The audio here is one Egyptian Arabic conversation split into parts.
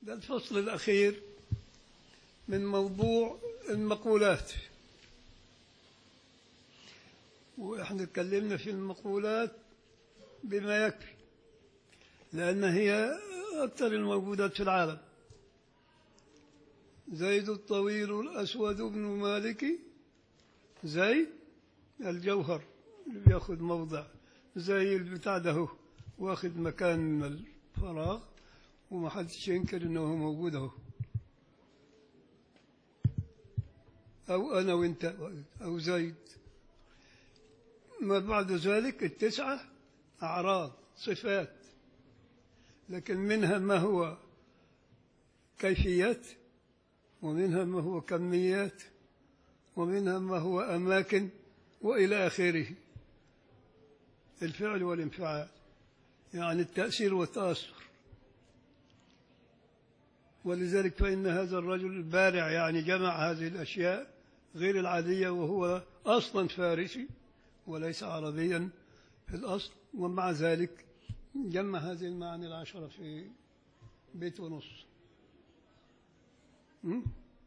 ده الفصل الأخير من موضوع المقولات وإحنا اتكلمنا في المقولات بما يكفي لأن هي أكثر الموجودات في العالم زيد الطويل الأسود بن مالك زيد الجوهر اللي بياخد موضع زي البتاع ده هو واخد مكان من الفراغ وما حدش ينكر انه هو موجود اهو او انا وانت او زيد ما بعد ذلك التسعه اعراض صفات لكن منها ما هو كيفيات ومنها ما هو كميات ومنها ما هو اماكن والى اخره الفعل والانفعال يعني التاثير والتاثر ولذلك فإن هذا الرجل البارع يعني جمع هذه الأشياء غير العادية وهو أصلا فارسي وليس عربيا في الأصل ومع ذلك جمع هذه المعاني العشرة في بيت ونص م?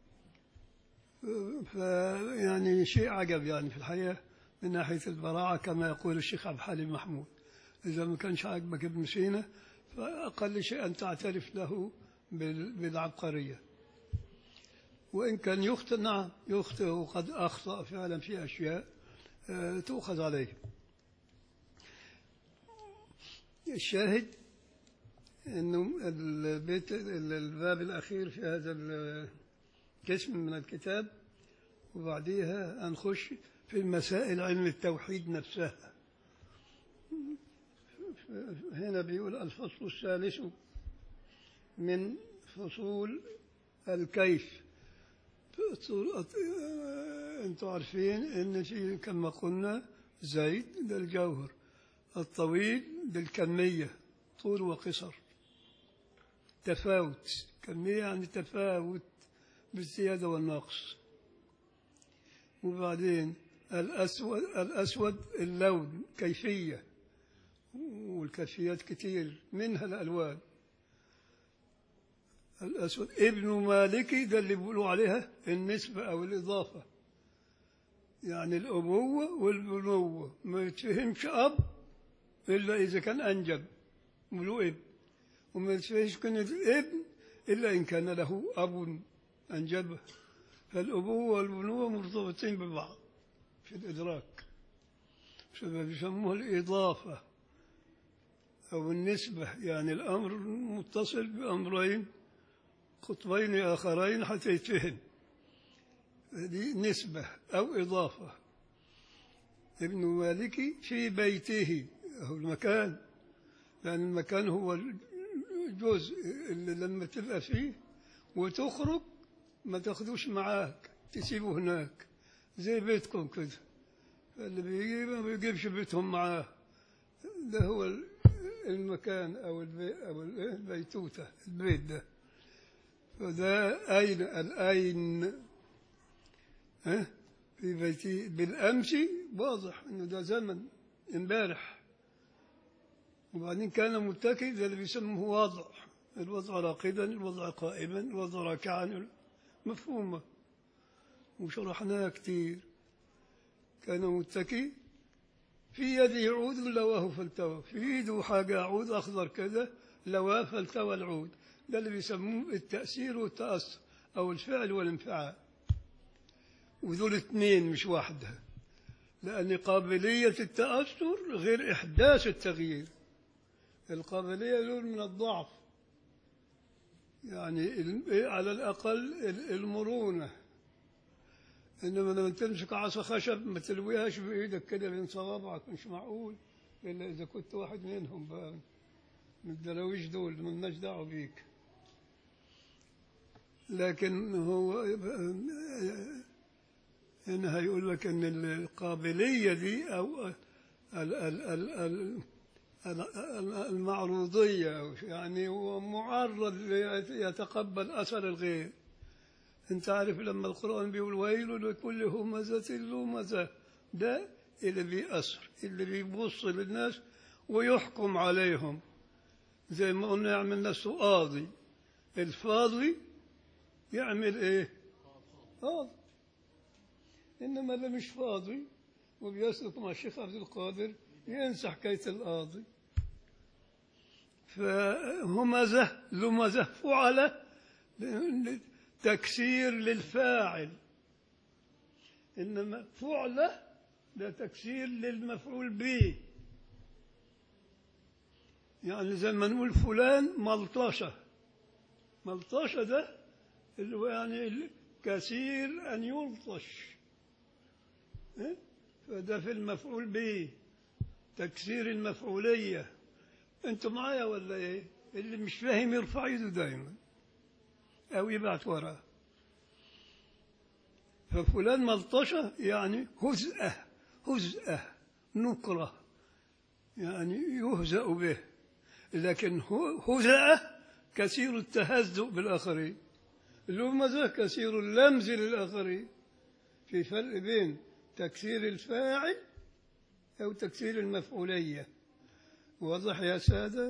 فيعني شيء عجب يعني في الحقيقة من ناحية البراعة كما يقول الشيخ عبد الحليم محمود إذا ما كانش عاجبك ابن سينا فأقل شيء أن تعترف له بالعبقرية وإن كان يخطئ نعم يخطئ وقد أخطأ فعلا في أشياء تؤخذ عليه الشاهد أنه البيت الباب الأخير في هذا القسم من الكتاب وبعديها هنخش في مسائل علم التوحيد نفسها هنا بيقول الفصل الثالث من فصول الكيف انتم عارفين ان في كما قلنا زيد ده الجوهر الطويل بالكمية طول وقصر تفاوت كمية يعني تفاوت بالزيادة والنقص وبعدين الأسود الأسود اللون كيفية والكيفيات كتير منها الألوان الأسود ابن مالكي ده اللي بيقولوا عليها النسبة أو الإضافة يعني الأبوة والبنوة ما يتفهمش أب إلا إذا كان أنجب له ابن وما يتفهمش كان الابن إلا إن كان له أب أنجبه فالأبوة والبنوة مرتبطين ببعض في الإدراك فبيسموها الإضافة أو النسبة يعني الأمر متصل بأمرين قطبين آخرين حتى يتفهم دي نسبة أو إضافة ابن مالكي في بيته هو المكان لأن المكان هو الجزء اللي لما تبقى فيه وتخرج ما تاخدوش معاك تسيبه هناك زي بيتكم كده اللي بيجي ما بيجيبش بيتهم معاه ده هو المكان أو البي أو البيتوتة البيت ده فده أين الأين ها في بيتي بالأمس واضح إنه ده زمن امبارح وبعدين كان متكئ ده اللي بيسموه وضع الوضع راقدا الوضع قائما الوضع راكعا مفهومة وشرحناها كتير كان متكئ في يده عود لواه فالتوى في ايده حاجة عود أخضر كده لواه فالتوى العود ده اللي بيسموه التأثير والتأثر أو الفعل والانفعال ودول اثنين مش واحدة لأن قابلية التأثر غير إحداث التغيير القابلية دول من الضعف يعني على الأقل المرونة إنما لما تمسك عصا خشب ما تلويهاش بإيدك كده بين صوابعك مش معقول إلا إذا كنت واحد منهم بقى من الدراويش دول مالناش دعوة بيك لكن هو هنا هيقول لك ان القابليه دي او المعروضيه يعني هو معرض يتقبل اثر الغير انت عارف لما القران بيقول ويل لكل همزه لمزه ده اللي بيأثر اللي بيبص للناس ويحكم عليهم زي ما قلنا يعمل نفسه قاضي الفاضي يعمل ايه فاضي انما اللي مش فاضي وبيسلك مع الشيخ عبد القادر ينسى حكايه القاضي فهمزه لمزه فعل تكسير للفاعل انما فعله ده تكسير للمفعول به يعني زي ما نقول فلان ملطشه ملطشه ده اللي هو يعني كثير ان يلطش إيه؟ فده في المفعول به تكسير المفعوليه انتوا معايا ولا ايه اللي مش فاهم يرفع ايده دايما او يبعت وراه ففلان ملطشه يعني هزأه هزأه نكره يعني يهزأ به لكن هزأه كثير التهزؤ بالآخرين اللمزة كثير اللمز للآخرين في فرق بين تكثير الفاعل أو تكثير المفعولية واضح يا سادة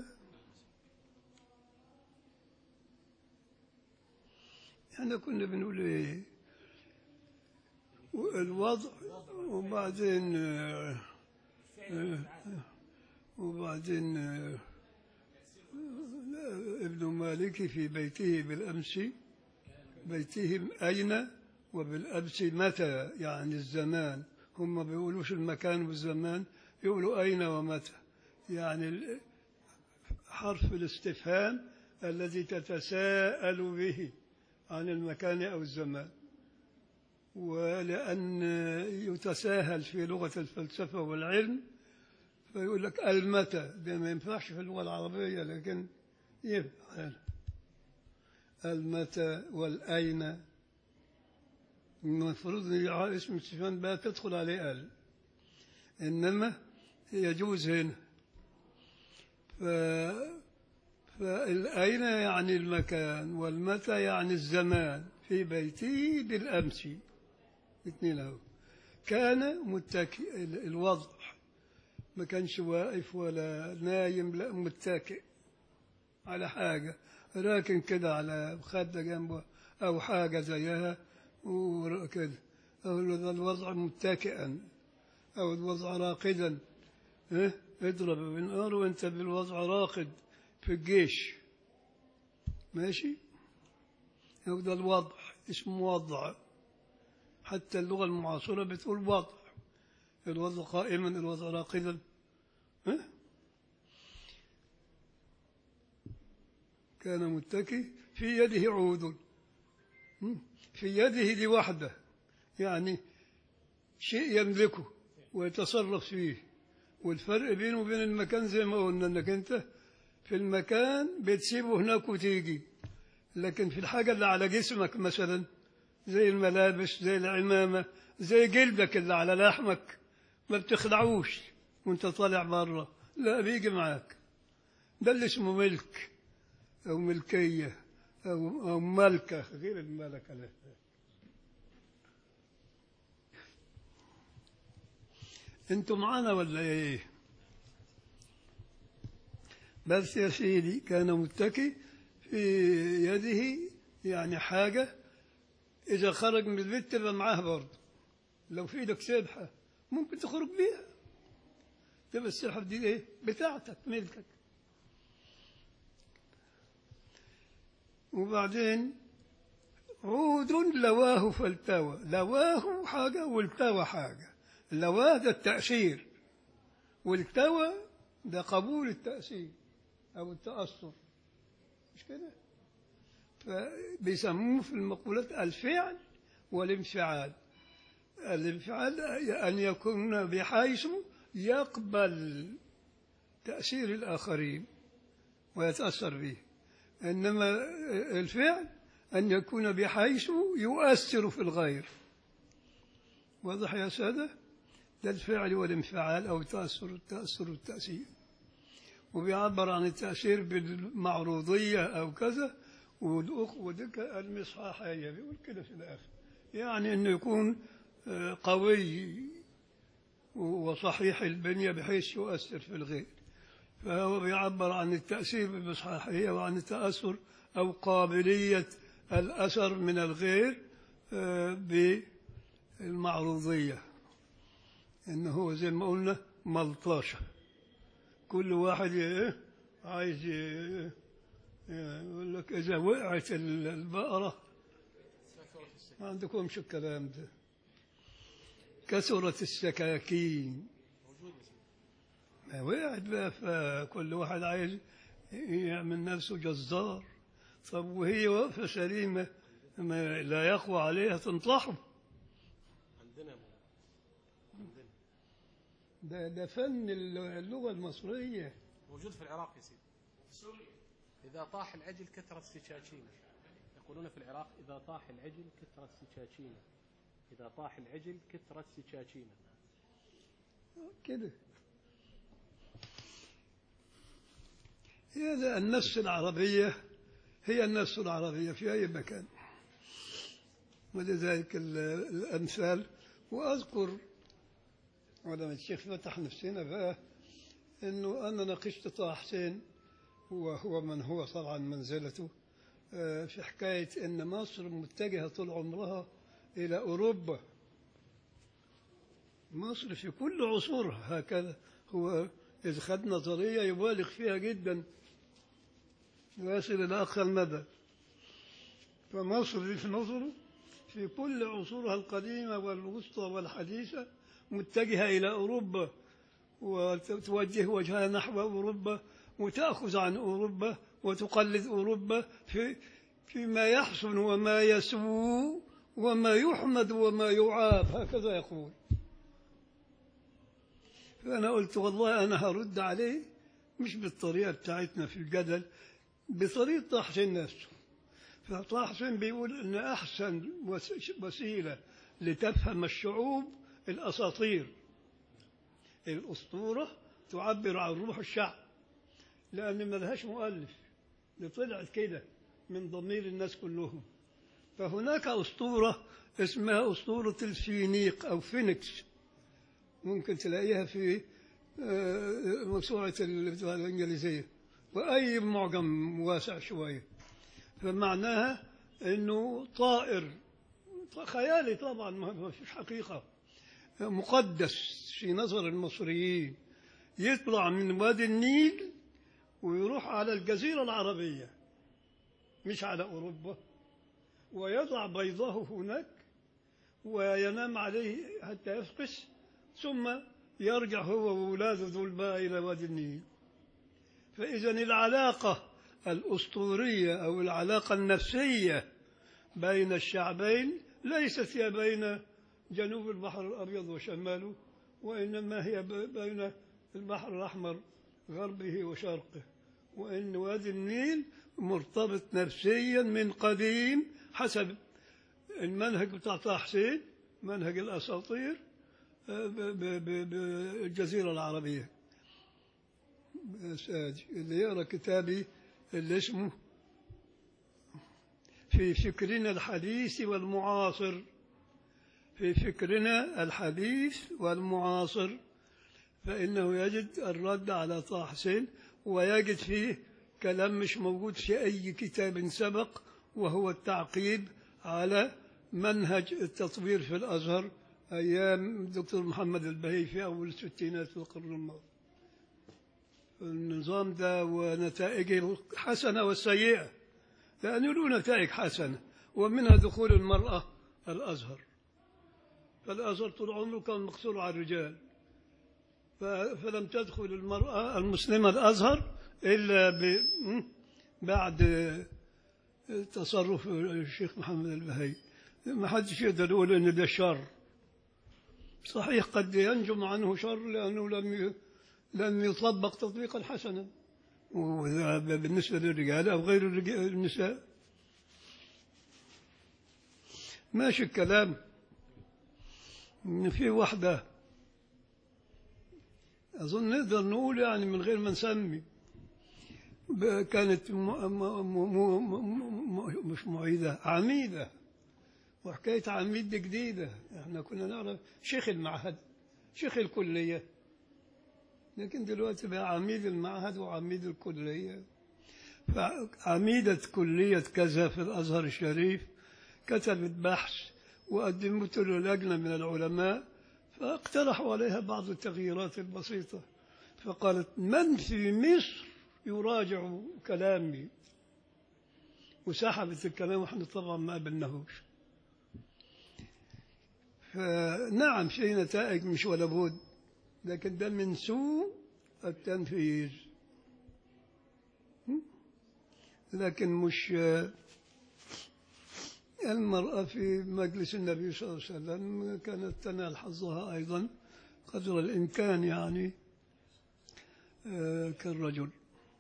احنا كنا بنقول ايه الوضع وبعدين آه، آه، وبعدين آه، ابن مالك في بيته بالأمس بيته أين وبالأمس متى يعني الزمان هم بيقولوش المكان والزمان يقولوا أين ومتى يعني ال- حرف الاستفهام الذي تتساءل به عن المكان أو الزمان ولأن يتساهل في لغة الفلسفة والعلم فيقول لك المتى ده ما ينفعش في اللغة العربية لكن ينفع المتى والأين المفروض ان اسم استفهام بقى تدخل عليه ال انما يجوز هنا ف فالأين يعني المكان والمتى يعني الزمان في بيته بالأمس اثنين أهو كان متكئ ال- الوضع ما كانش واقف ولا نايم لا متكئ على حاجة راكن كده على خدة جنبه أو حاجة زيها وكده أو الوضع متكئا أو الوضع راقدا إيه؟ اضرب بالنار وانت بالوضع راقد في الجيش ماشي هو ده الوضع اسمه وضع حتى اللغة المعاصرة بتقول وضع الوضع قائما الوضع راقدا ها؟ كان متكي في يده عود م? في يده دي وحده يعني شيء يملكه ويتصرف فيه والفرق بينه وبين المكان زي ما قلنا انك انت في المكان بتسيبه هناك وتيجي لكن في الحاجة اللي على جسمك مثلا زي الملابس زي العمامة زي جلدك اللي على لحمك ما بتخلعوش وانت طالع بره لا بيجي معاك ده اللي اسمه ملك أو ملكية أو, أو ملكة غير الملكة لا. انتوا معانا ولا ايه بس يا سيدي كان متكي في يده يعني حاجة إذا خرج من البيت تبقى معاه برضه لو في ايدك سبحة ممكن تخرج بيها تبقى السبحة دي ايه بتاعتك ملكك وبعدين عود لواه فالتوى لواه حاجة والتوى حاجة لواه ده التأثير والتوى ده قبول التأثير أو التأثر مش كده فبيسموه في المقولات الفعل والانفعال الانفعال أن يكون بحيث يقبل تأثير الآخرين ويتأثر به إنما الفعل أن يكون بحيث يؤثر في الغير واضح يا سادة ده الفعل والانفعال أو التأثر التأثر والتأثير وبيعبر عن التأثير بالمعروضية أو كذا والأخ ودك المصحاحية بيقول كده في الآخر يعني أنه يكون آه، قوي وصحيح البنية بحيث يؤثر في الغير فهو بيعبر عن التأثير بالمصحاحية وعن التأثر أو قابلية الأثر من الغير آه، بالمعروضية إنه هو زي ما قلنا ملطشة كل واحد إيه عايز ي- يقول لك إذا وقعت ال- البقرة ما عندكمش الكلام ده كثرت السكاكين ما وقعت بقى فكل واحد عايز يعمل نفسه جزار طب وهي واقفة سليمة ما لا يقوى عليها تنطحه عندنا يا مولانا. ده ده فن اللغة المصرية موجود في العراق يا سيدي إذا طاح العجل كثرت سكاكينه يقولون في العراق إذا طاح العجل كثرت سكاكينه إذا طاح العجل كثرت سكاكينه كده هذا النفس العربية هي النفس العربية في أي مكان ولذلك ال- الأمثال وأذكر ولما الشيخ فتح نفسنا بقى أنه أنا ناقشت طه حسين وهو من هو طبعا منزلته آه، في حكاية أن مصر متجهة طول عمرها إلى أوروبا مصر في كل عصورها هكذا هو إذ خد نظرية يبالغ فيها جدا ويصل إلى أقصى المدى فمصر دي في نظره في كل عصورها القديمة والوسطى والحديثة متجهة إلى أوروبا وتوجه وجهها نحو أوروبا وتأخذ عن أوروبا وتقلد أوروبا في فيما يحسن وما يسوء وما يحمد وما يعاب هكذا يقول فأنا قلت والله أنا هرد عليه مش بالطريقة بتاعتنا في الجدل بطريقة طه حسين نفسه فطه حسين بيقول إن أحسن وس- وسيلة لتفهم الشعوب الأساطير الأسطورة تعبر عن روح الشعب لأن ما لهاش مؤلف دي طلعت كده من ضمير الناس كلهم فهناك أسطورة اسمها أسطورة الفينيق أو فينيكس ممكن تلاقيها في آه، موسوعة ال- الإنجليزية وأي معجم واسع شوية فمعناها أنه طائر خيالي طبعا ما ما فيش حقيقة مقدس في نظر المصريين يطلع من وادي النيل ويروح على الجزيرة العربية مش على أوروبا ويضع بيضه هناك وينام عليه حتى يفقس ثم يرجع هو وولاده دول بقى إلى وادي النيل فإذا العلاقة الأسطورية أو العلاقة النفسية بين الشعبين ليست هي بين جنوب البحر الأبيض وشماله وإنما هي ب- بين البحر الأحمر غربه وشرقه وإن وادي النيل مرتبط نفسيا من قديم حسب المنهج بتاع طه حسين منهج الأساطير آه، ب- ب- ب- بالجزيرة العربية بس آدي. اللي يقرأ كتابي اللي اسمه في فكرنا الحديث والمعاصر في فكرنا الحديث والمعاصر فإنه يجد الرد على طه حسين ويجد فيه كلام مش موجود في أي كتاب سبق وهو التعقيب على منهج التطوير في الأزهر أيام الدكتور محمد البهي في أول الستينات في القرن الماضي النظام ده ونتائجه الحسنة والسيئة لأنه له نتائج حسنة ومنها دخول المرأة الأزهر فالأزهر طول عمره كان مقصور على الرجال ف- فلم تدخل المرأة المسلمة الأزهر إلا ب... م? بعد تصرف الشيخ محمد البهي ما حدش يقدر يقول ان ده شر صحيح قد ينجم عنه شر لانه لم ي... لم يطبق تطبيقا حسنا وذا بالنسبه للرجال او غير الرجال النساء ماشي الكلام ان في واحده اظن نقدر نقول يعني من غير ما نسمي ب- كانت م... م... م... م... م... مش معيده عميده وحكاية عميد دي جديدة احنا كنا نعرف شيخ المعهد شيخ الكلية لكن دلوقتي بقى عميد المعهد وعميد الكلية عميدة كلية كذا في الأزهر الشريف كتبت بحث وقدمته للجنة من العلماء فاقترحوا عليها بعض التغييرات البسيطة فقالت من في مصر يراجع كلامي وسحبت الكلام واحنا طبعا ما قبلناهوش فنعم في نتائج مش ولا بد لكن ده من سوء التنفيذ لكن مش المرأة في مجلس النبي صلى الله عليه وسلم كانت تنال حظها أيضا قدر الإمكان يعني آه، كالرجل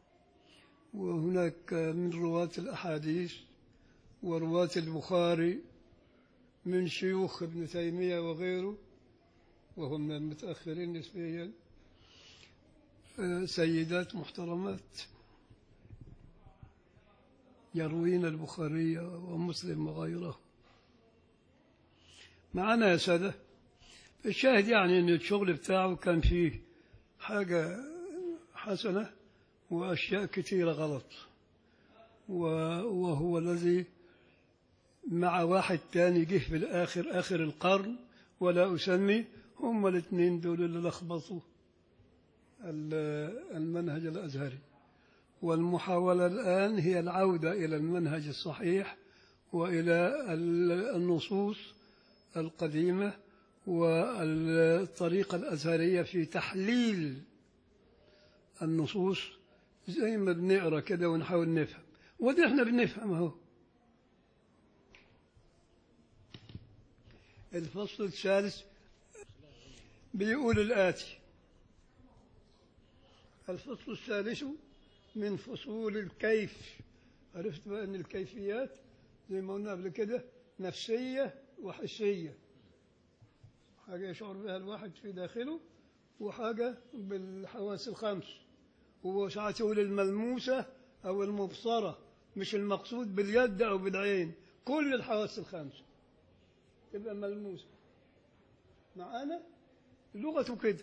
وهناك من رواة الأحاديث ورواة البخاري من شيوخ ابن تيمية وغيره وهم من المتأخرين نسبيا آه، سيدات محترمات يروين البخاري ومسلم وغيره معنا يا سادة الشاهد يعني أن الشغل بتاعه كان فيه حاجة حسنة وأشياء كثيرة غلط و- وهو الذي مع واحد تاني جه في الآخر آخر القرن ولا أسمي هم الاثنين دول اللي لخبطوا ال- المنهج الأزهري والمحاولة الآن هي العودة إلى المنهج الصحيح وإلى ال- النصوص القديمة والطريقة الأزهرية في تحليل النصوص زي ما بنقرا كده ونحاول نفهم ودي احنا بنفهم اهو الفصل الثالث بيقول الآتي الفصل الثالث من فصول الكيف عرفت بقى ان الكيفيات زي ما قلنا قبل كده نفسية وحسية حاجة يشعر بها الواحد في داخله وحاجة بالحواس الخمس هو ساعات يقول الملموسة أو المبصرة مش المقصود باليد أو بالعين كل الحواس الخمس تبقى ملموسة معانا لغته كده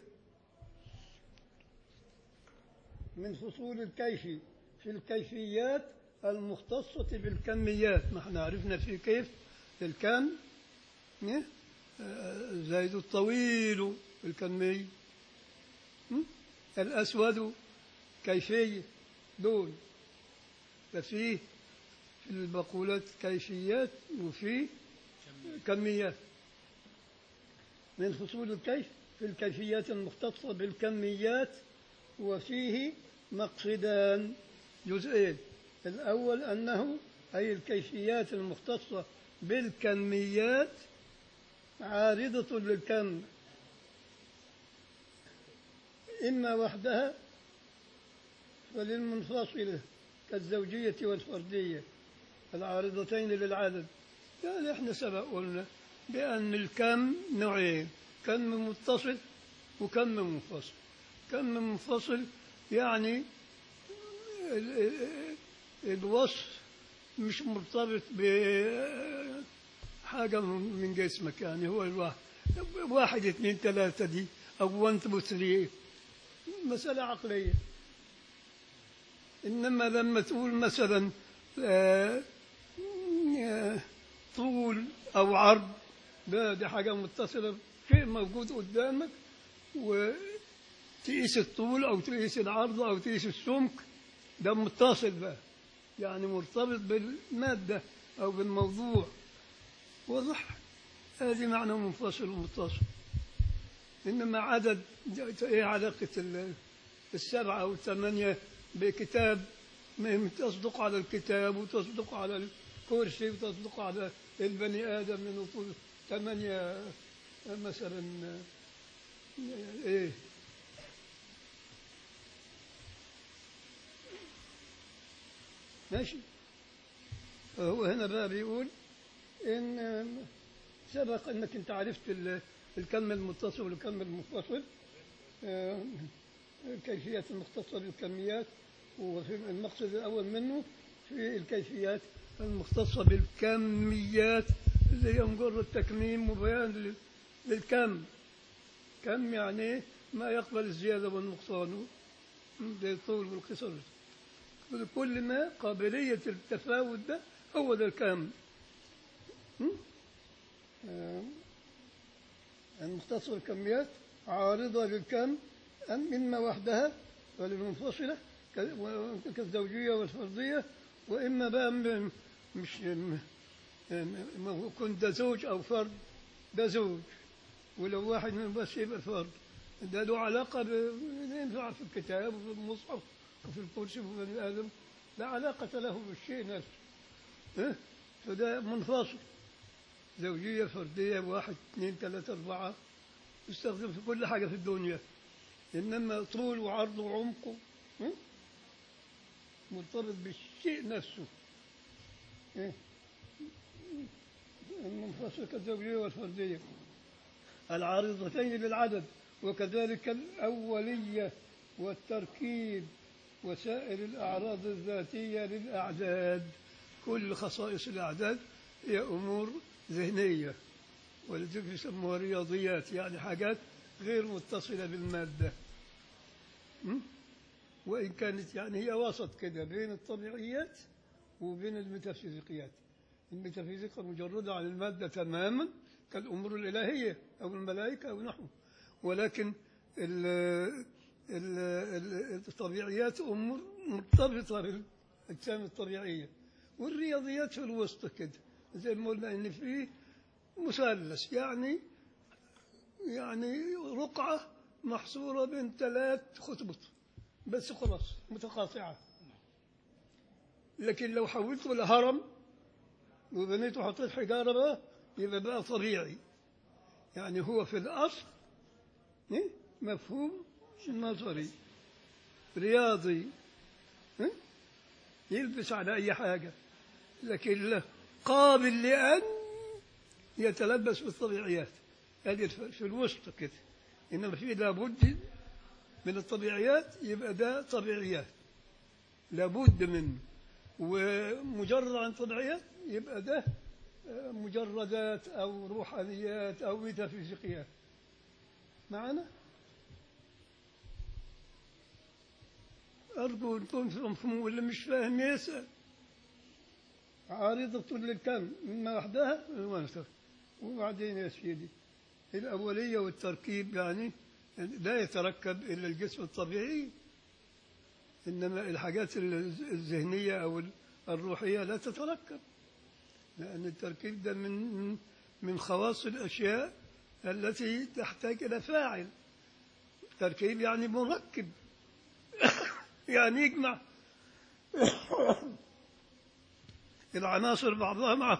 من فصول الكيف في الكيفيات المختصة بالكميات ما احنا عرفنا في كيف الكم إيه؟ آه، زيد الطويل الكمي م? الأسود كيفية دول ففي في المقولات كيفيات وفي كميات من فصول الكيف في الكيفيات المختصة بالكميات وفيه مقصدان جزئين الأول أنه أي الكيفيات المختصة بالكميات عارضة للكم إما وحدها وللمنفصلة كالزوجية والفردية العارضتين للعدد يعني احنا سبق قلنا بأن الكم نوعين كم متصل وكم منفصل كم منفصل يعني ال- ال- الوصف مش مرتبط بحاجة من جسمك يعني هو الواحد واحد اثنين ثلاثة دي أو 1 2 3 مسألة عقلية إنما لما تقول مثلا آه، آه، طول أو عرض ده دي حاجة متصلة شيء موجود قدامك وتقيس الطول أو تقيس العرض أو تقيس السمك ده متصل بقى يعني مرتبط بالمادة أو بالموضوع واضح هذه معنى منفصل ومتصل إنما عدد إيه علاقة ال- السبعة أو الثمانية بكتاب ما تصدق على الكتاب وتصدق على الكرسي وتصدق على البني آدم من طول ثمانية مثلا إيه ماشي هو هنا بقى بيقول إن سبق أنك أنت عرفت ال- الكم المتصل والكم المنفصل آه، الكيفيات المختصة بالكميات وفي المقصد الأول منه في الكيفيات المختصة بالكميات اللي هي مجرد تكميم وبيان لل- للكم كم يعني ما يقبل الزيادة والنقصان زي الطول والقصر كل ما قابلية التفاوت ده هو ده الكم م? آه، المختصر الكميات عارضة للكم أم إما وحدها وللمنفصلة ك- و- كالزوجية والفردية وإما بقى م- مش م- م- م- كنت ده زوج أو فرد ده زوج ولو واحد منهم بس يبقى فرد ده له علاقة ب- ينفع في الكتاب وفي المصحف وفي الكرسي وفي بني آدم لا علاقة له بالشيء نفسه ها؟ فده منفصل زوجية فردية واحد اثنين ثلاثة أربعة يستخدم في كل حاجة في الدنيا إنما طول وعرض وعمق ها؟ مرتبط بالشيء نفسه إيه؟ المنفصل كالزوجية والفردية العارضتين للعدد وكذلك الأولية والتركيب وسائر الأعراض الذاتية للأعداد كل خصائص الأعداد هي أمور ذهنية ولذلك يسموها رياضيات يعني حاجات غير متصلة بالمادة م? وإن كانت يعني هي وسط كده بين الطبيعيات وبين الميتافيزيقيات الميتافيزيقا مجردة عن المادة تماما كالأمور الإلهية أو الملائكة أو نحو ولكن ال ال ال الطبيعيات أمور مرتبطة بالأجسام الطبيعية والرياضيات في الوسط كده زي ما قلنا إن فيه مثلث يعني يعني رقعة محصورة بين ثلاث خطوط بس خلاص متقاطعة لكن لو حولته لهرم وبنيته وحطيت حجارة بقى يبقى بقى طبيعي يعني هو في الأصل إيه؟ مفهوم نظري رياضي إيه؟ يلبس على أي حاجة لكن له قابل لأن يتلبس بالطبيعيات هذه في الوسط كده إنما في لابد من الطبيعيات يبقى ده طبيعيات لابد منه ومجرد عن طبيعيات يبقى ده آه، مجردات أو روحانيات أو ميتافيزيقيات معنا أرجو أن تفهموا واللي مش فاهم يسأل عارضة للكم إما وحدها والمنثر وبعدين يا سيدي الأولية والتركيب يعني لا يتركب إلا الجسم الطبيعي إنما الحاجات الذهنية أو الروحية لا تتركب لأن التركيب ده من من خواص الأشياء التي تحتاج إلى فاعل تركيب يعني مركب يعني يجمع العناصر بعضها مع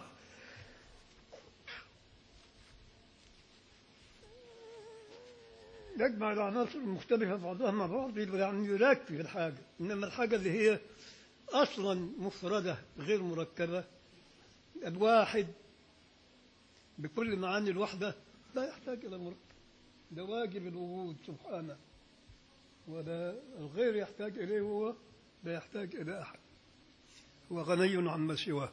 يجمع العناصر المختلفة بعضها مع بعض يبقى يعني يركب الحاجة إنما الحاجة اللي هي أصلا مفردة غير مركبة الواحد بكل معاني الوحدة لا يحتاج إلى مركب ده واجب الوجود سبحانه ولا الغير يحتاج إليه هو لا يحتاج إلى أحد هو غني عما سواه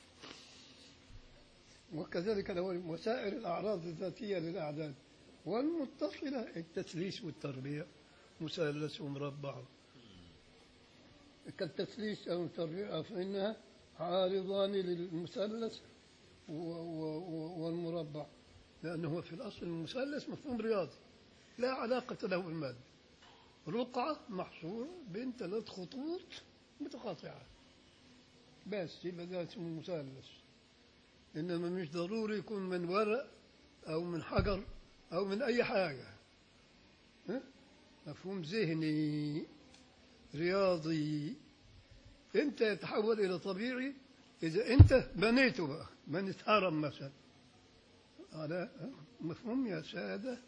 وكذلك له وسائر الأعراض الذاتية للأعداد والمتصلة التثليث والتربية مثلث ومربع كالتثليث أو التربية فإنها عارضان للمثلث و- و- و- والمربع لأنه في الأصل المثلث مفهوم رياضي لا علاقة له بالمادة رقعة محصورة بين ثلاث خطوط متقاطعة بس يبقى ده اسمه مثلث إنما مش ضروري يكون من ورق أو من حجر أو من أي حاجة ها؟ مفهوم ذهني رياضي أنت يتحول إلى طبيعي إذا أنت بنيته بقى بنيت هرم مثلا على مفهوم يا سادة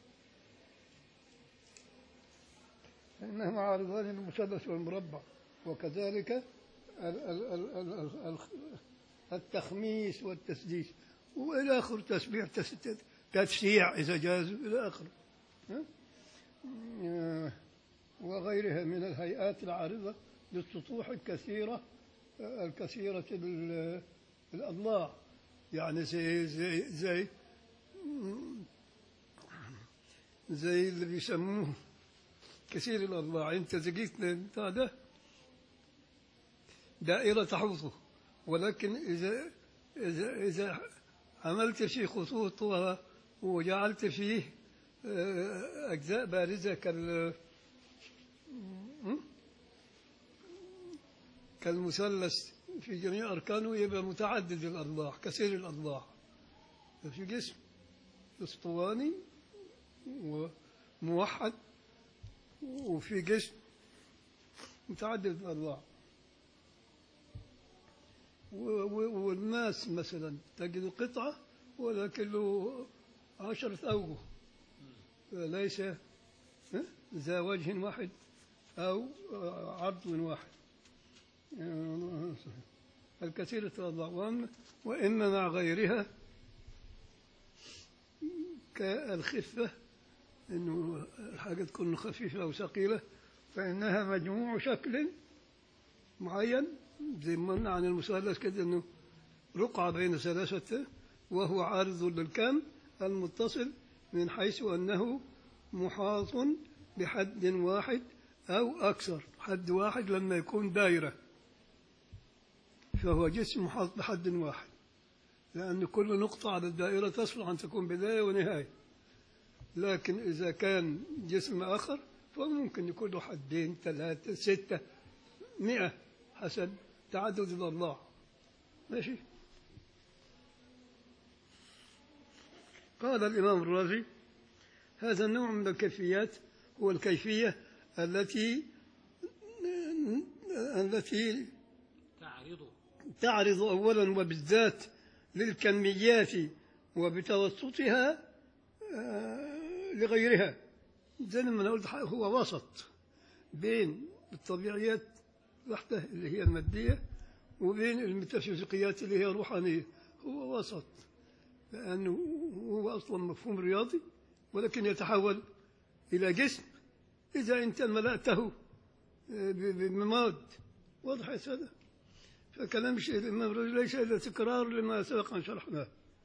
إنهما عارضان للمثلث والمربع وكذلك ال- ال- ال- ال- ال- ال- التخميس والتسديس وإلى آخر تسبيح تس- تسييع إذا جاز إلى آخره ها؟ آه، وغيرها من الهيئات العارضة للسطوح الكثيرة آه، الكثيرة ال- الأضلاع يعني زي زي زي زي اللي بيسموه كثير الأضلاع أنت إذا جيت بتاع ده دائرة تحوطه ولكن إذا إذا إذا عملت فيه خطوط و- وجعلت فيه آه، أجزاء بارزة كال م? كالمثلث في جميع أركانه يبقى متعدد الأضلاع كثير الأضلاع في جسم اسطواني وموحد وفي جسم متعدد الأضلاع و- و- والماس مثلا تجد قطعة ولكن له عشرة أوجه ليس ها؟ ذا وجه واحد أو عرض واحد الكثير الأضلاع وأما- وإما مع غيرها كالخفة إنه الحاجة تكون خفيفة أو ثقيلة فإنها مجموع شكل معين زي ما قلنا عن المثلث كده إنه رقعة بين ثلاثة وهو عارض للكم المتصل من حيث أنه محاط بحد واحد أو أكثر حد واحد لما يكون دائرة فهو جسم محاط بحد واحد لأن كل نقطة على الدائرة تصلح أن تكون بداية ونهاية لكن إذا كان جسم آخر فممكن يكون له حدين ثلاثة ستة مئة حسب تعدد الأضلاع ماشي قال الإمام الرازي هذا النوع من الكيفيات هو الكيفية التي التي تعرض تعرض أولا وبالذات للكميات وبتوسطها آه، لغيرها زي ما أنا قلت هو وسط بين الطبيعيات وحده اللي هي المادية وبين الميتافيزيقيات اللي هي الروحانية هو وسط لأنه هو أصلا مفهوم رياضي ولكن يتحول إلى جسم إذا أنت ملأته آه، ب- بمواد واضح يا سادة فكلام الشيخ الإمام الرجل ليس إلا تكرار لما سبق أن شرحناه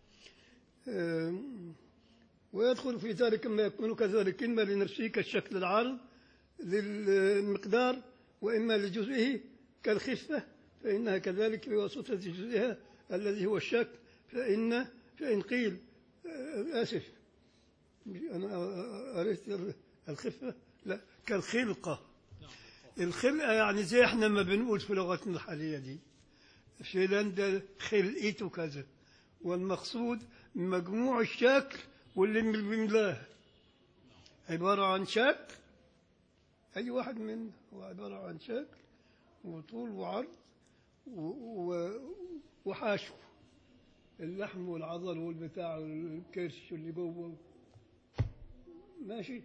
آم، ويدخل في ذلك ما يكون كذلك إما لنفسه كالشكل العارض للمقدار وإما لجزئه كالخفة فإنها كذلك بواسطة جزئها الذي هو الشكل فإن فإن قيل آه، آسف أنا قريت الخفة لا كالخلقة الخلقة يعني زي احنا ما بنقول في لغتنا الحالية دي فنلندا خلقته كذا والمقصود مجموع الشكل واللي من بيملاه عبارة عن شكل أي واحد منه هو عبارة عن شكل وطول وعرض و- و- وحشو اللحم والعضل والبتاع والكرش اللي جوه ماشي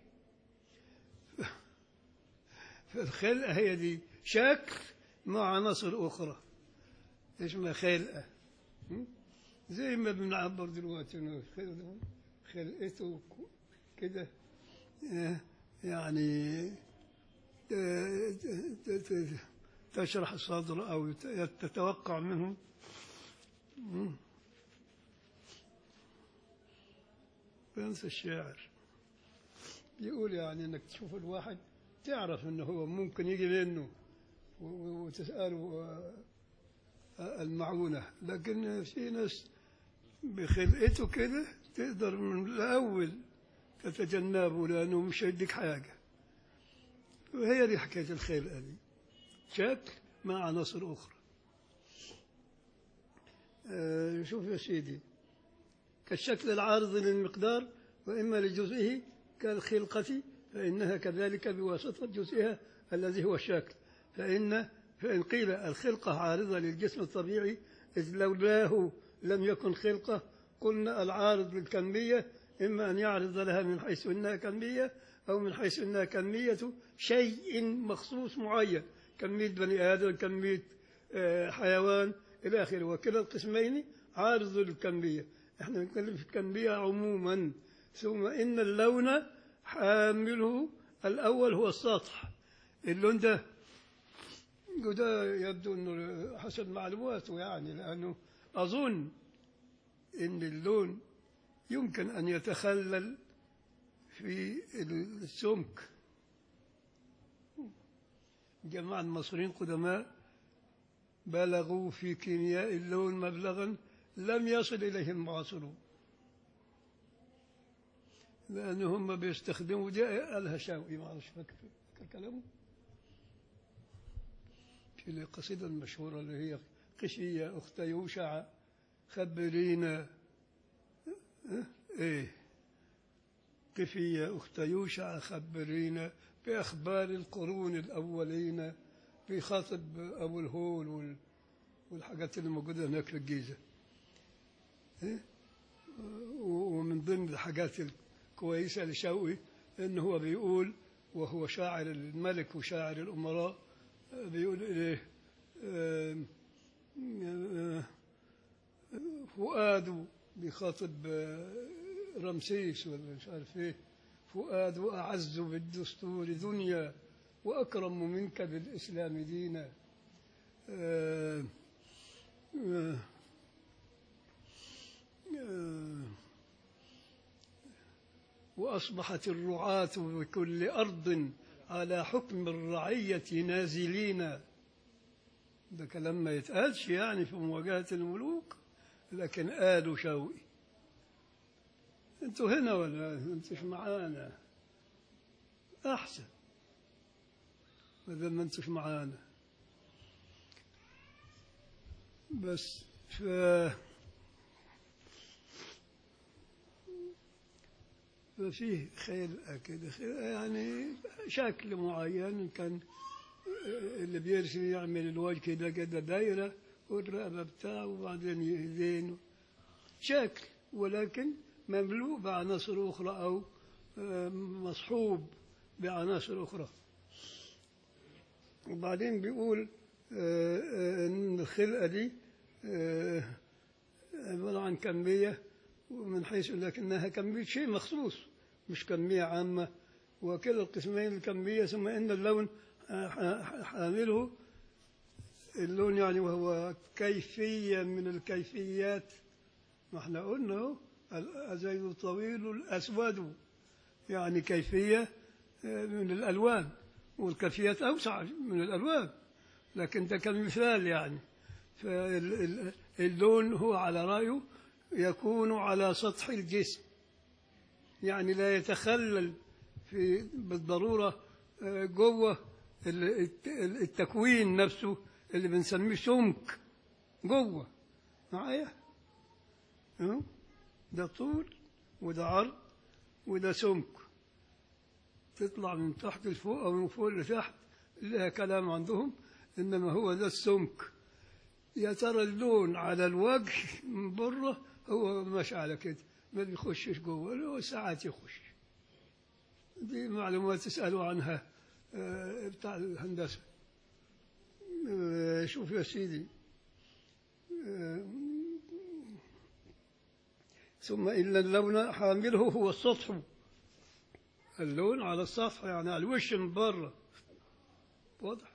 فالخلقة هي دي شكل مع عناصر أخرى اسمها خلقة م? زي ما بنعبر دلوقتي إنه خلقة- خلقته ك- كده آه، يعني آه، ت- ت- تشرح الصدر أو يت- تتوقع منه م? بينسى الشاعر يقول يعني انك تشوف الواحد تعرف انه هو ممكن يجي منه و- و- وتساله آه، المعونه لكن في ناس بخلقته كده تقدر من الاول تتجنبه لانه مش هيديك حاجه وهي دي حكايه الخلقه دي شكل مع عناصر اخرى آه، شوف يا سيدي كالشكل العارض للمقدار وإما لجزئه كالخلقة فإنها كذلك بواسطة جزئها الذي هو الشكل فإن فإن قيل الخلقة عارضة للجسم الطبيعي إذ لولاه لم يكن خلقة قلنا العارض للكمية إما أن يعرض لها من حيث أنها كمية أو من حيث أنها كمية شيء مخصوص معين كمية بني آدم كمية آه، حيوان إلى آخره وكلا القسمين عارض للكمية احنا بنتكلم في الكمية عموما ثم إن اللون حامله الأول هو السطح اللون ده وده يبدو أنه حسب معلوماته يعني لأنه أظن أن اللون يمكن أن يتخلل في السمك جماعة المصريين قدماء بلغوا في كيمياء اللون مبلغا لم يصل إليه المعاصرون لأن هم بيستخدموا دي قالها شاوي ما أعرفش فاكر فاكر كلامه في القصيدة المشهورة اللي هي قشية أخت يوشع خبرينا اه؟ إيه قفي يا أخت يوشع خبرينا بأخبار القرون الأولين في خاطب أبو الهول وال- والحاجات اللي موجودة هناك في الجيزة إيه؟ و- ومن ضمن الحاجات الكويسة لشوقي إن هو بيقول وهو شاعر الملك وشاعر الأمراء آه، بيقول إيه آم، آه، فؤاد بيخاطب آه، رمسيس ولا مش عارف ايه فؤاد أعز بالدستور دنيا وأكرم منك بالإسلام دينا آه، آه، آه، وأصبحت الرعاة بكل أرض على حكم الرعية نازلين ده كلام ما يتقالش يعني في مواجهة الملوك لكن قالوا شوقي انتوا هنا ولا انتوش معانا احسن ما دام ما انتوش معانا بس ف ففيه خلقة كده خلقة يعني شكل معين كان اللي بيرسم يعمل الوجه كده كده دايرة والرقبة بتاعه وبعدين يدين شكل ولكن مملوء بعناصر أخرى أو آه، مصحوب بعناصر أخرى وبعدين بيقول آه، آه، إن الخلقة دي آه، عبارة عن كمية ومن حيث لكنها كمية شيء مخصوص مش كمية عامة وكلا القسمين الكمية ثم إن اللون آه، ح- حامله اللون يعني وهو كيفية من الكيفيات ما احنا قلنا اهو الأزيد الطويل الأسود يعني كيفية آه، من الألوان والكيفيات أوسع من الألوان لكن ده كمثال يعني فاللون هو على رأيه يكون على سطح الجسم يعني لا يتخلل في بالضرورة آه، جوه ال- الت- التكوين نفسه اللي بنسميه سمك جوه معايا أهو. ده طول وده عرض وده سمك تطلع من تحت لفوق أو من فوق لتحت لها كلام عندهم إنما هو ده السمك يا ترى اللون على الوجه من بره هو ماشي على كده ما بيخشش جوه هو ساعات يخش دي معلومات تسألوا عنها آه، بتاع الهندسة آه، شوف يا سيدي آه، ثم إن اللون حامله هو السطح اللون على السطح يعني على الوش من بره واضح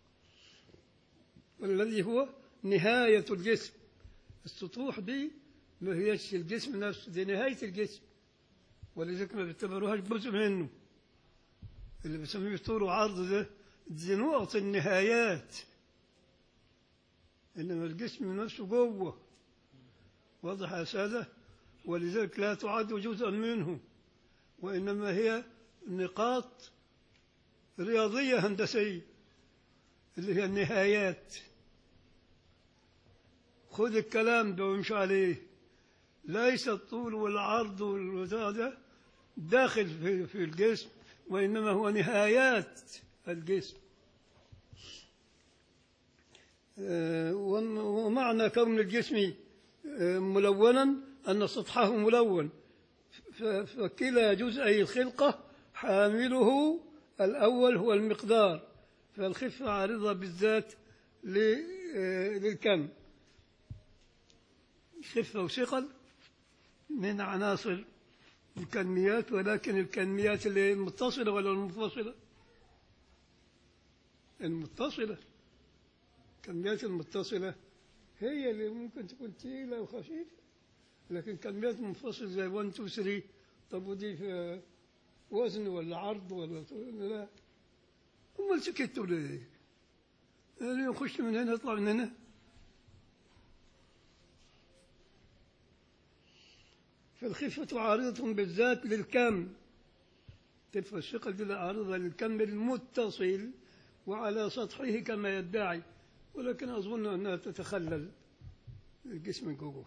والذي هو نهاية الجسم السطوح دي ما هيش الجسم نفسه دي نهاية الجسم ولذلك ما بيعتبروهاش جزء منه اللي بيسميه طول وعرض ده دي نقط النهايات إنما الجسم نفسه جوه واضح يا سادة ولذلك لا تعد جزءا منه وإنما هي نقاط رياضية هندسية اللي هي النهايات خذ الكلام ده وامشي عليه ليس الطول والعرض والبتاع ده داخل في, في الجسم وإنما هو نهايات الجسم آه، وم- ومعنى كون الجسم آه، ملونا أن سطحه ملون ف- فكلا جزئي الخلقة حامله الأول هو المقدار فالخفة عارضة بالذات ل- آه، للكم خفة وثقل من عناصر الكميات ولكن الكميات اللي المتصلة ولا المنفصلة المتصلة الكميات المتصلة هي اللي ممكن تكون تقيلة وخفيفة لكن كميات منفصلة زي 1 2 3 طب ودي في وزن ولا عرض ولا طول لا امال سكتوا ليه؟ يعني يخش من هنا يطلع من هنا فالخفة عارضة بالذات للكم تبقى الثقل دي عارضة للكم المتصل وعلى سطحه كما يدعي ولكن أظن أنها تتخلل الجسم جوه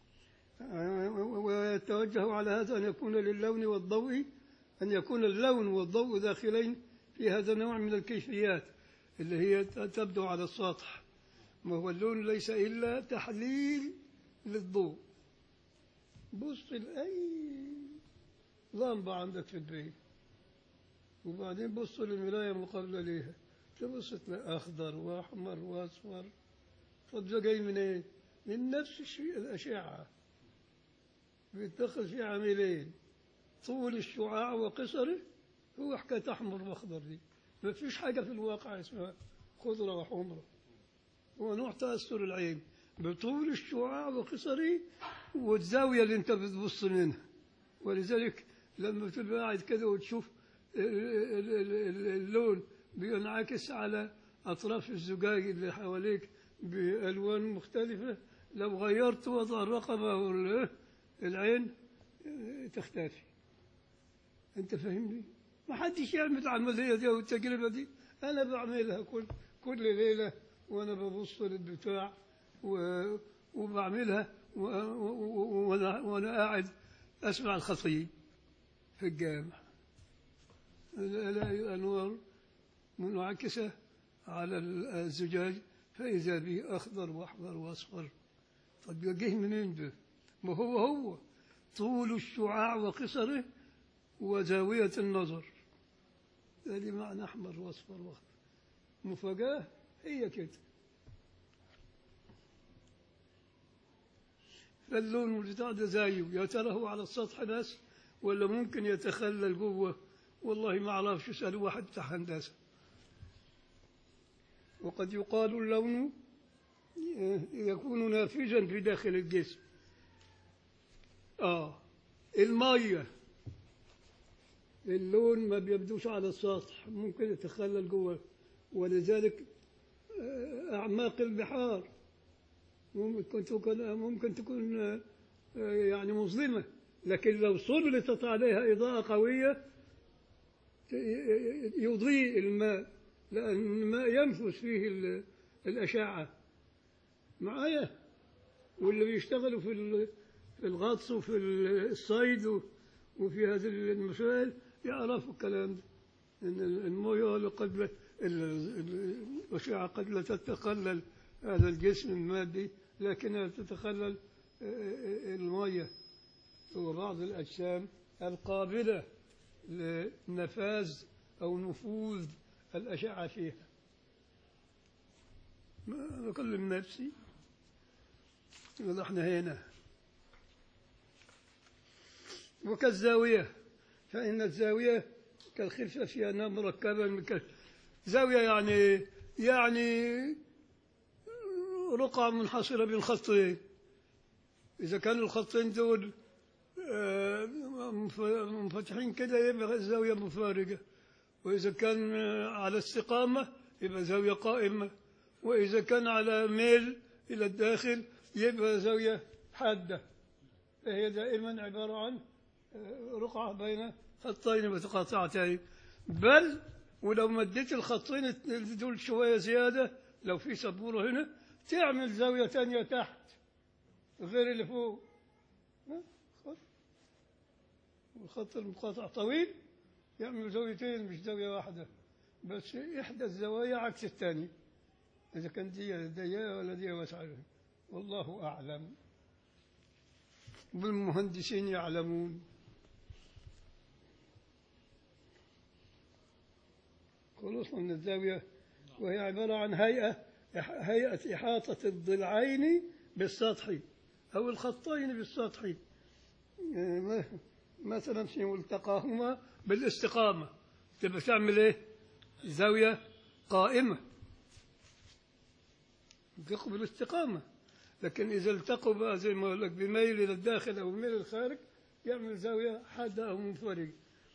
ويتوجه على هذا أن يكون للون والضوء أن يكون اللون والضوء داخلين في هذا النوع من الكيفيات اللي هي تبدو على السطح وهو اللون ليس إلا تحليل للضوء بص لأي لمبة عندك في البيت وبعدين بص للمراية مقابلة ليها تبص تلاقي أخضر وأحمر وأصفر طب ده جاي من إيه؟ من نفس الشيء الأشعة بيتدخل في عاملين طول الشعاع وقصره هو حكاية أحمر وأخضر دي ما فيش حاجة في الواقع اسمها خضرة وحمرة هو نوع تأثر العين بطول الشعاع وقصره والزاوية اللي أنت بتبص منها ولذلك لما تبقى قاعد كده وتشوف اللون بينعكس على أطراف الزجاج اللي حواليك بألوان مختلفة لو غيرت وضع الرقبة والعين تختفي أنت فاهمني؟ ما حدش يعمل العملية دي أو التجربة دي أنا بعملها كل كل ليلة وأنا ببص للبتاع و- وبعملها و- و- وأنا وأنا قاعد أسمع الخطيب في الجامع ألاقي الأنوار منعكسة على الزجاج فإذا به أخضر وأحمر وأصفر طب ده جه منين ده؟ ما هو هو طول الشعاع وقصره وزاوية النظر هذه معنى أحمر وأصفر وأخضر مفاجأة هي كده فاللون بتاع ده زيه يا ترى هو على السطح بس ولا ممكن يتخلل جوه والله ما أعرفش اسألوا واحد بتاع هندسة وقد يقال اللون يكون نافذا في داخل الجسم آه المية اللون ما بيبدوش على السطح ممكن يتخلل جوه ولذلك آه، أعماق البحار ممكن تكون ممكن تكون آه، آه، يعني مظلمة لكن لو سلطت عليها إضاءة قوية ت- يضيء الماء لأن الماء ينفس فيه ال- الأشعة معايا واللي بيشتغلوا في ال- في الغطس وفي ال- الصيد و- وفي هذه المسائل يعرفوا الكلام ده ان المويه قد لا ال- ال- الاشعه قد لا تتخلل هذا الجسم المادي لكنها تتخلل آه، آه، الميه وبعض الاجسام القابله لنفاذ او نفوذ الاشعه فيها ما بكلم نفسي يقول احنا هنا وكالزاوية فإن الزاوية كالخلفة في أنها مركبة من كال- زاوية يعني يعني رقعة منحصرة بين خطين إذا كانوا الخطين دول آه، منف- منفتحين كده يبقى الزاوية مفارقة وإذا كان آه، على استقامة يبقى زاوية قائمة وإذا كان على ميل إلى الداخل يبقى زاوية حادة فهي دائما عبارة عن آه، رقعة بين خطين متقاطعتين بل ولو مديت الخطين دول شوية زيادة لو في سبورة هنا تعمل زاوية تانية تحت غير اللي فوق ها؟ خط والخط المقاطع طويل يعمل زاويتين مش زاوية واحدة بس إحدى الزوايا عكس الثانية إذا كان دي ضيقة ولا دي واسعة والله أعلم والمهندسين يعلمون خلصنا من الزاوية وهي عبارة عن هيئة هيئة إحاطة الضلعين بالسطح أو الخطين بالسطح يعني مثلا في ملتقاهما بالاستقامة تبقى تعمل إيه؟ زاوية قائمة تقوم بالاستقامة لكن إذا التقوا بقى زي ما أقول لك بميل إلى الداخل أو ميل للخارج يعمل زاوية حادة أو منفرجة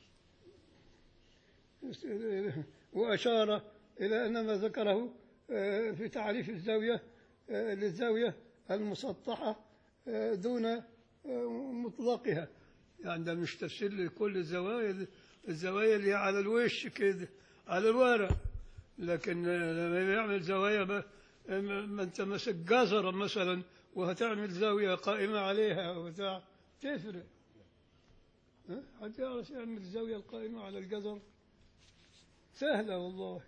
وأشار إلى أن ما ذكره آه، في تعريف الزاوية آه، للزاوية المسطحة آه، دون آه، مطلقها يعني ده مش تفسير لكل الزوايا الزوايا اللي هي على الوش كده على الورق لكن آه، لما يعمل زوايا ما, ما انت ماسك جزرة مثلا وهتعمل زاوية قائمة عليها وبتاع تفرق ها؟ حد يعرف يعمل الزاوية القائمة على الجزر سهلة والله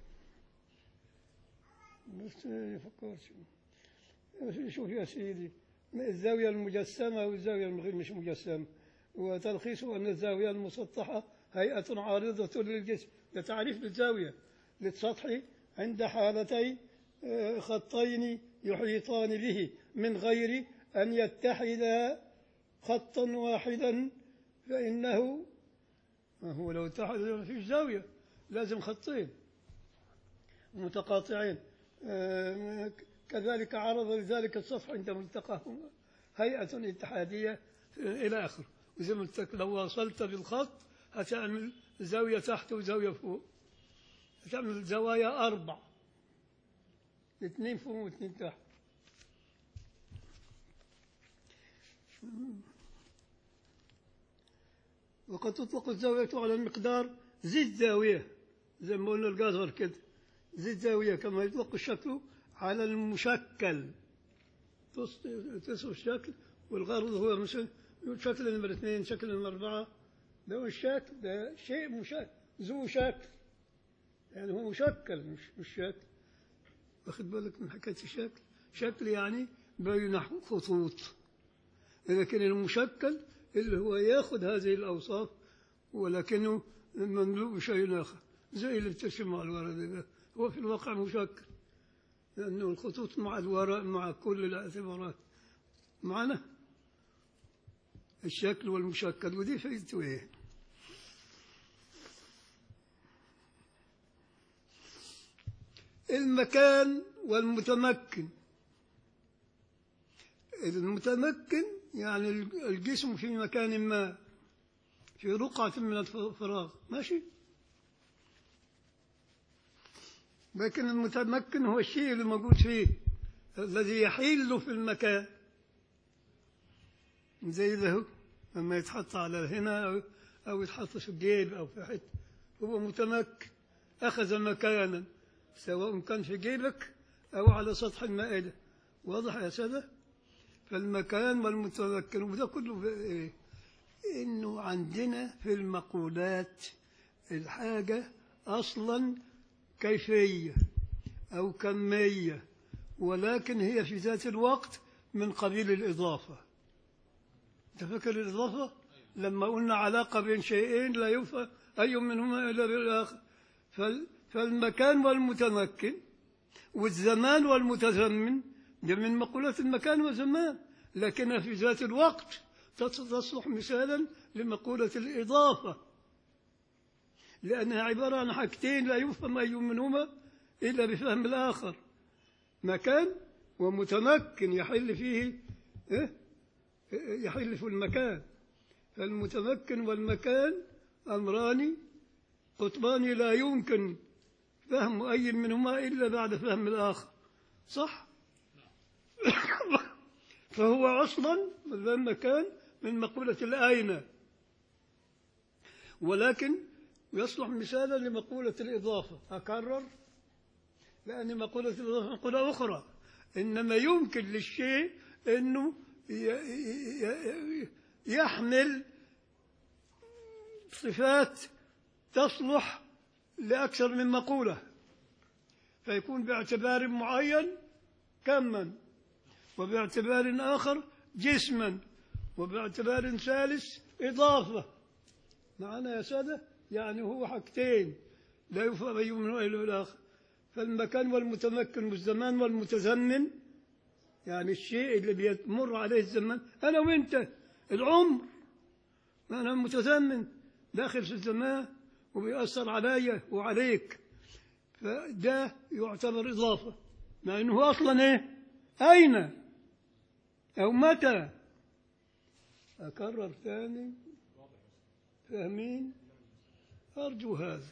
بس ما يفكرش شوف يا سيدي الزاوية المجسمة والزاوية الغير مش مجسمة وتلخيص أن الزاوية المسطحة هيئة عارضة للجسم ده تعريف للزاوية للسطح عند حالتي آه، خطين يحيطان به من غير أن يتحدا خطا واحدا فإنه ما هو لو اتحد ما فيش زاوية لازم خطين متقاطعين آه، كذلك عرض لذلك السطح عند ملتقاهما هيئة اتحادية آه، إلى آخره وزي ما قلت لك لو وصلت بالخط هتعمل زاوية تحت وزاوية فوق هتعمل زوايا أربع اثنين فوق واثنين تحت وقد تطلق الزاوية على المقدار زي الزاوية زي ما قلنا الجزر كده زي الزاوية كما يطلق الشكل على المشكل تص- تصف الشكل والغرض هو مثلا شكل نمرة اثنين شكل نمرة أربعة ده هو الشكل ده شيء مشكل ذو شكل يعني هو مشكل مش مش شكل واخد بالك من حكاية الشكل شكل يعني بين خطوط لكن المشكل اللي هو ياخذ هذه الأوصاف ولكنه مملوء بشيء آخر زي اللي بترسم مع الورق ده هو في الواقع مشكل لأنه الخطوط مع الورق مع كل الاعتبارات معنا الشكل والمشكل ودي فايدته ايه المكان والمتمكن المتمكن يعني الجسم في مكان ما في رقعة من الفراغ ماشي لكن المتمكن هو الشيء اللي موجود فيه الذي يحل في المكان زي ده لما يتحط على هنا أو, أو يتحط في الجيب أو في حتة هو متمكن أخذ مكانا سواء كان في جيبك أو على سطح المائدة واضح يا سادة فالمكان والمتمكن وده كله إيه؟ إنه عندنا في المقولات الحاجة أصلا كيفية أو كمية ولكن هي في ذات الوقت من قبيل الإضافة أنت فاكر الإضافة؟ لما قلنا علاقة بين شيئين لا يفهم أي منهما إلا بالآخر فال- فالمكان والمتمكن والزمان والمتزمن ده من مقولات المكان والزمان لكنها في ذات الوقت تصلح مثالا لمقولة الإضافة لأنها عبارة عن حاجتين لا يفهم أي منهما إلا بفهم الآخر مكان ومتمكن يحل فيه إيه؟ يحل في المكان فالمتمكن والمكان أمران قطبان لا يمكن فهم أي منهما إلا بعد فهم الآخر صح؟ فهو أصلا المكان من مقولة الأين ولكن يصلح مثالا لمقولة الإضافة أكرر لأن مقولة الإضافة مقولة أخرى إنما يمكن للشيء أنه ي- ي- يحمل صفات تصلح لأكثر من مقولة فيكون باعتبار معين كما وباعتبار آخر جسما وباعتبار ثالث إضافة معنا يا سادة يعني هو حاجتين لا يفهم أي منه إلا الآخر فالمكان والمتمكن والزمان والمتزمن يعني الشيء اللي بيمر عليه الزمان أنا وأنت العمر أنا متزمن داخل في الزمان وبيأثر علي وعليك فده يعتبر إضافة مع أنه أصلا إيه أين أو متى أكرر ثاني فاهمين أرجو هذا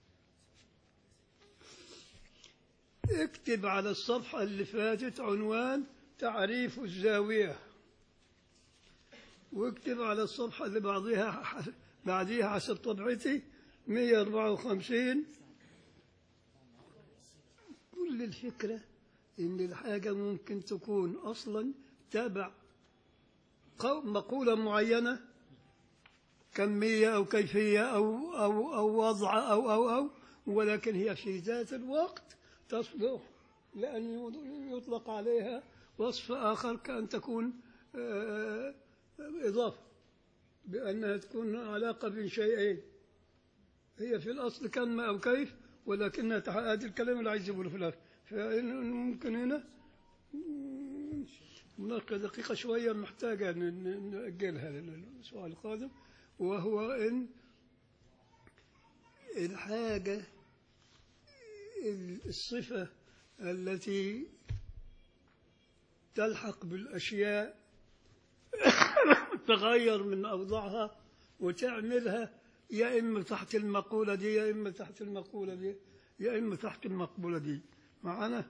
اكتب على الصفحة اللي فاتت عنوان تعريف الزاوية واكتب على الصفحة اللي بعديها بعديها حسب طبعتي 154 كل الفكرة إن الحاجة ممكن تكون أصلا تابع قو- مقولة معينة كمية أو كيفية أو أو أو وضع أو أو أو ولكن هي في ذات الوقت تصلح لأن يطلق عليها وصف آخر كأن تكون آه، إضافة بأنها تكون علاقة بين شيئين هي في الأصل كلمة أو كيف ولكنها تح- هذه الكلمة اللي عايز يقوله في الآخر فممكن هنا مم، هناك دقيقة شوية محتاجة ن- ن- نأجلها للسؤال القادم وهو إن الحاجة الصفة التي تلحق بالأشياء تغير من أوضاعها وتعملها يا إما تحت المقولة دي يا إما تحت المقولة دي يا إما تحت المقولة دي معنا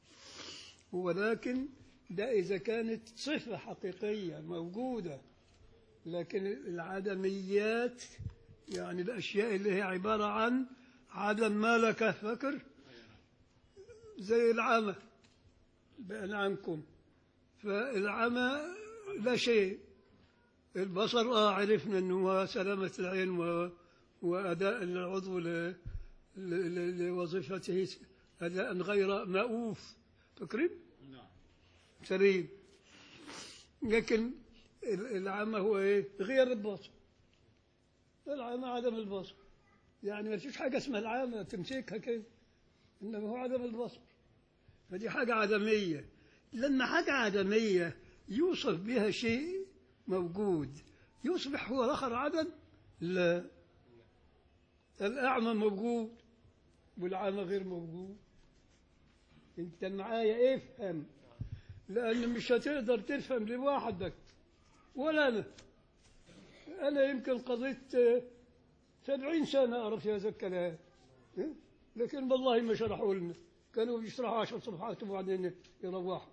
ولكن ده إذا كانت صفة حقيقية موجودة لكن العدميات يعني الأشياء اللي هي عبارة عن عدم ما لك فكر زي العمى بأن عنكم فالعمى لا شيء البصر آه عرفنا أنه هو سلامة العين و... وأداء العضو ل... ل... ل... لوظيفته أداء غير مأوف فاكرين؟ نعم سليم لكن ال- العمى هو ايه؟ غير البصر العمى عدم البصر يعني ما فيش حاجة اسمها العمى تمسكها كده إنما هو عدم البصر فدي حاجة عدمية لما حاجة عدمية يوصف بها شيء موجود يصبح هو الآخر عدم لا الأعمى موجود والعمى غير موجود انت معايا افهم لأن مش هتقدر تفهم لوحدك ولا أنا أنا يمكن قضيت آه، سبعين سنة أعرف هذا الكلام إيه؟ لكن والله ما شرحوا لنا كانوا بيشرحوا عشر صفحات وبعدين يروحوا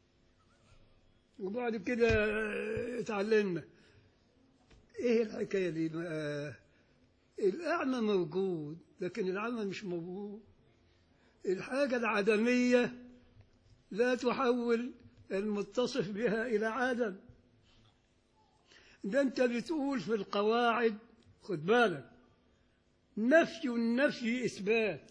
وبعد كده آه، اتعلمنا ايه الحكايه دي بقى الاعمى موجود لكن العمى مش موجود الحاجه العدميه لا تحول المتصف بها الى عدم ده انت بتقول في القواعد خد بالك نفي النفي اثبات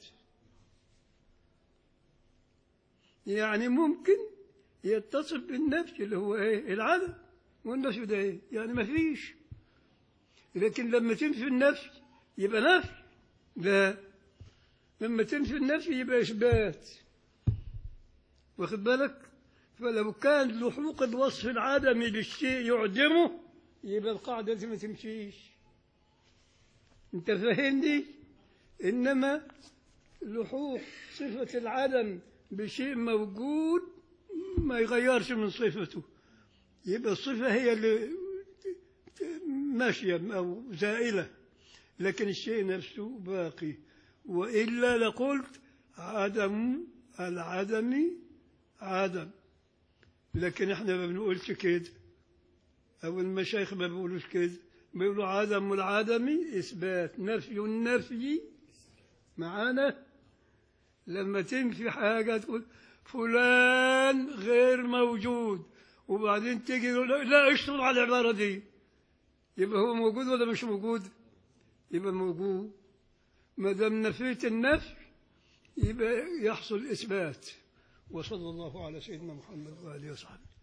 يعني ممكن يتصف بالنفي اللي هو ايه العدم والنفي ده ايه يعني ما فيش لكن لما تنفي النفي يبقى نفي لا لما تنفي النفي يبقى اثبات واخد بالك فلو كان لحوق الوصف العدمي للشيء يعدمه يبقى القاعدة دي ما تمشيش انت فاهمني انما لحوق صفة العدم بشيء موجود ما يغيرش من صفته يبقى الصفة هي اللي ماشية أو زائلة لكن الشيء نفسه باقي وإلا لقلت عدم العدم عدم لكن احنا ما بنقولش كده أو المشايخ ما بيقولوش كده بيقولوا عدم العدم إثبات نفي النفي معانا لما تنفي حاجة تقول فلان غير موجود وبعدين تيجي تقول لا- لا اشتغل على العبارة دي يبقى هو موجود ولا مش موجود يبقى موجود ما دام نفيت النفي يبقى يحصل إثبات وصلى الله على سيدنا محمد وآله وصحبه